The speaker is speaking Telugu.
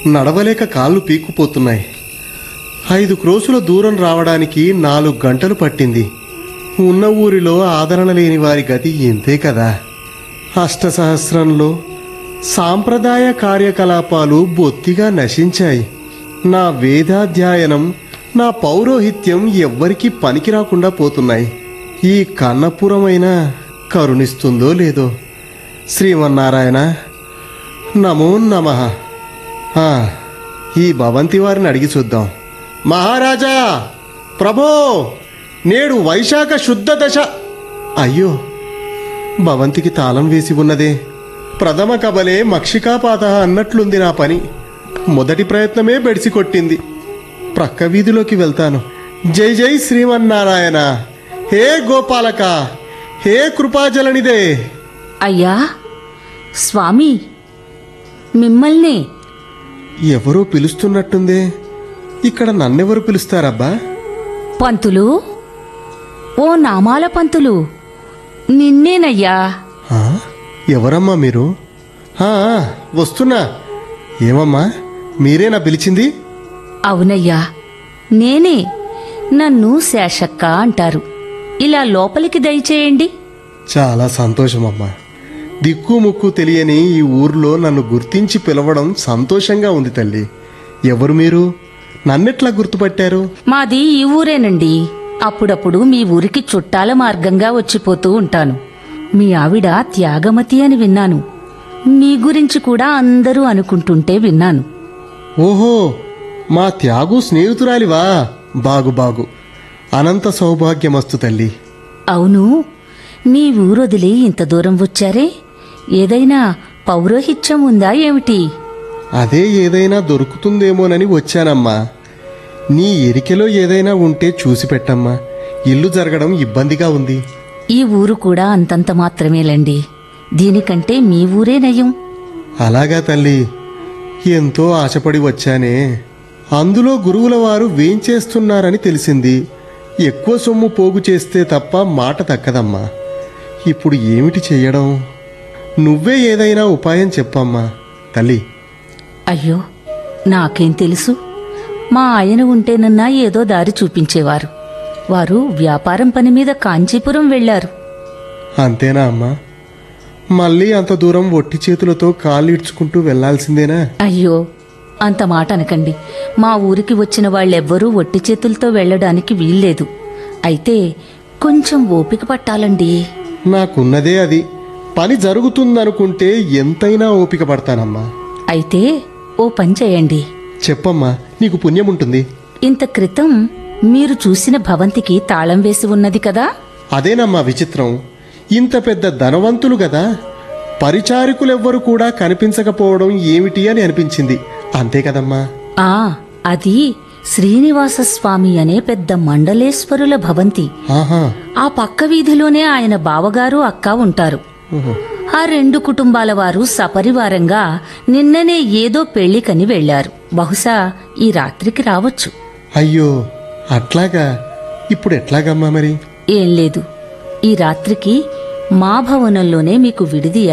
నడవలేక కాళ్ళు పీక్కుపోతున్నాయి ఐదు క్రోసుల దూరం రావడానికి నాలుగు గంటలు పట్టింది ఉన్న ఊరిలో ఆదరణ లేని వారి గతి ఇంతే కదా అష్టసహస్రంలో సాంప్రదాయ కార్యకలాపాలు బొత్తిగా నశించాయి నా వేదాధ్యయనం నా పౌరోహిత్యం ఎవ్వరికీ పనికి రాకుండా పోతున్నాయి ఈ కన్నపురమైన కరుణిస్తుందో లేదో శ్రీమన్నారాయణ నమో నమ ఈ భవంతి వారిని అడిగి చూద్దాం మహారాజా ప్రభో నేడు వైశాఖ శుద్ధ దశ అయ్యో భవంతికి తాళం వేసి ఉన్నదే ప్రథమ కబలే మక్షికాపాత అన్నట్లుంది నా పని మొదటి ప్రయత్నమే బెడిసి కొట్టింది ప్రక్క వీధిలోకి వెళ్తాను జై జై శ్రీమన్నారాయణ హే గోపాలక హే కృపాజలనిదే అయ్యా స్వామి మిమ్మల్నే ఎవరో పిలుస్తున్నట్టుందే ఇక్కడ నన్నెవరు పిలుస్తారబ్బా పంతులు ఓ నామాల పంతులు నిన్నేనయ్యా ఆ? ఎవరమ్మా మీరు ఆ, ఆ, వస్తున్నా ఏమమ్మా మీరేనా పిలిచింది అవునయ్యా నేనే నన్ను శేషక్క అంటారు ఇలా లోపలికి దయచేయండి చాలా సంతోషమమ్మా దిక్కు ముక్కు తెలియని ఈ ఊర్లో నన్ను గుర్తించి పిలవడం సంతోషంగా ఉంది తల్లి ఎవరు మీరు నన్నెట్లా గుర్తుపట్టారు మాది ఈ ఊరేనండి అప్పుడప్పుడు మీ ఊరికి చుట్టాల మార్గంగా వచ్చిపోతూ ఉంటాను మీ ఆవిడ త్యాగమతి అని విన్నాను మీ గురించి కూడా అందరూ అనుకుంటుంటే విన్నాను ఓహో మా త్యాగు స్నేహితురాలివా బాగు బాగు అనంత సౌభాగ్యమస్తు తల్లి అవును మీ ఊరొదిలి ఇంత దూరం వచ్చారే ఏదైనా పౌరోహిత్యం ఉందా ఏమిటి అదే ఏదైనా దొరుకుతుందేమోనని వచ్చానమ్మా నీ ఎరికెలో ఏదైనా ఉంటే చూసి పెట్టమ్మా ఇల్లు జరగడం ఇబ్బందిగా ఉంది ఈ ఊరు కూడా అంతంత మాత్రమేలండి దీనికంటే మీ ఊరే నయం అలాగా తల్లి ఎంతో ఆశపడి వచ్చానే అందులో గురువుల వారు వేంచేస్తున్నారని తెలిసింది ఎక్కువ సొమ్ము పోగు చేస్తే తప్ప మాట తక్కదమ్మా ఇప్పుడు ఏమిటి చెయ్యడం నువ్వే ఏదైనా ఉపాయం చెప్పమ్మా తల్లి అయ్యో నాకేం తెలుసు మా ఆయన ఉంటేనన్నా ఏదో దారి చూపించేవారు వారు వ్యాపారం పని మీద కాంచీపురం వెళ్లారు అంతేనా అమ్మా మళ్ళీ అంత దూరం ఒట్టి చేతులతో కాళ్ళు ఇడ్చుకుంటూ వెళ్లాల్సిందేనా అయ్యో అంత మాట అనకండి మా ఊరికి వచ్చిన వాళ్ళెవ్వరూ ఒట్టి చేతులతో వెళ్ళడానికి వీల్లేదు అయితే కొంచెం ఓపిక పట్టాలండి నాకున్నదే అది పని జరుగుతుందనుకుంటే ఎంతైనా ఓపిక పడతానమ్మా అయితే ఓ పని చేయండి చెప్పమ్మా నీకు పుణ్యం ఉంటుంది ఇంత క్రితం మీరు చూసిన భవంతికి తాళం వేసి ఉన్నది కదా అదేనమ్మా విచిత్రం ఇంత పెద్ద ధనవంతులు కదా పరిచారికులెవ్వరు కూడా కనిపించకపోవడం ఏమిటి అని అనిపించింది అంతే కదమ్మా ఆ అది శ్రీనివాస స్వామి అనే పెద్ద మండలేశ్వరుల భవంతి ఆహా ఆ పక్క వీధిలోనే ఆయన బావగారు అక్క ఉంటారు ఓహో. ఆ రెండు కుటుంబాల వారు సపరివారంగా నిన్ననే ఏదో పెళ్లికని వెళ్లారు బహుశా ఈ రాత్రికి రావచ్చు అయ్యో అట్లాగా ఇప్పుడు ఎట్లాగమ్మా మరి ఏం లేదు ఈ రాత్రికి మా భవనంలోనే మీకు విడిది